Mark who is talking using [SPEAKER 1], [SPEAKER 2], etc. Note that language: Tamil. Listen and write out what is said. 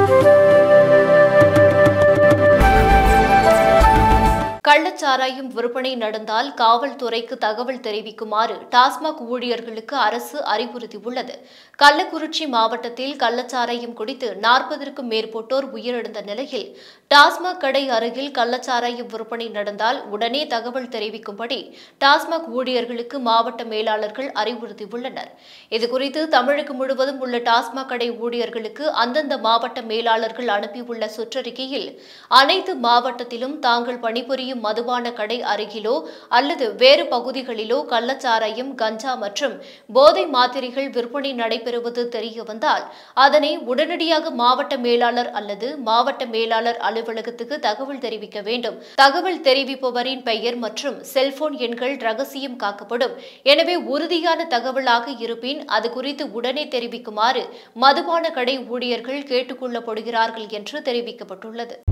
[SPEAKER 1] கள்ளச்சாராயம் விற்பனை நடந்தால் காவல்துறைக்கு தகவல் தெரிவிக்குமாறு டாஸ்மாக் ஊழியர்களுக்கு அரசு அறிவுறுத்தியுள்ளது கள்ளக்குறிச்சி மாவட்டத்தில் கள்ளச்சாராயம் குடித்து நாற்பதற்கும் மேற்பட்டோர் உயிரிழந்த நிலையில் டாஸ்மாக் கடை அருகில் கள்ளச்சாராயம் விற்பனை நடந்தால் உடனே தகவல் தெரிவிக்கும்படி டாஸ்மாக் ஊழியர்களுக்கு மாவட்ட மேலாளர்கள் அறிவுறுத்தியுள்ளனர் இதுகுறித்து தமிழகம் முழுவதும் உள்ள டாஸ்மாக் கடை ஊழியர்களுக்கு அந்தந்த மாவட்ட மேலாளர்கள் அனுப்பியுள்ள சுற்றறிக்கையில் அனைத்து மாவட்டத்திலும் தாங்கள் பணிபுரியும் மதுபான கடை அருகிலோ அல்லது வேறு பகுதிகளிலோ கள்ளச்சாராயம் கஞ்சா மற்றும் போதை மாத்திரைகள் விற்பனை நடைபெறுவது தெரிய வந்தால் அதனை உடனடியாக மாவட்ட மேலாளர் அல்லது மாவட்ட மேலாளர் அலுவலகத்துக்கு தகவல் தெரிவிக்க வேண்டும் தகவல் தெரிவிப்பவரின் பெயர் மற்றும் செல்போன் எண்கள் ரகசியம் காக்கப்படும் எனவே உறுதியான தகவலாக இருப்பின் அது குறித்து உடனே தெரிவிக்குமாறு மதுபான கடை ஊழியர்கள் கேட்டுக் கொள்ளப்படுகிறார்கள் என்று தெரிவிக்கப்பட்டுள்ளது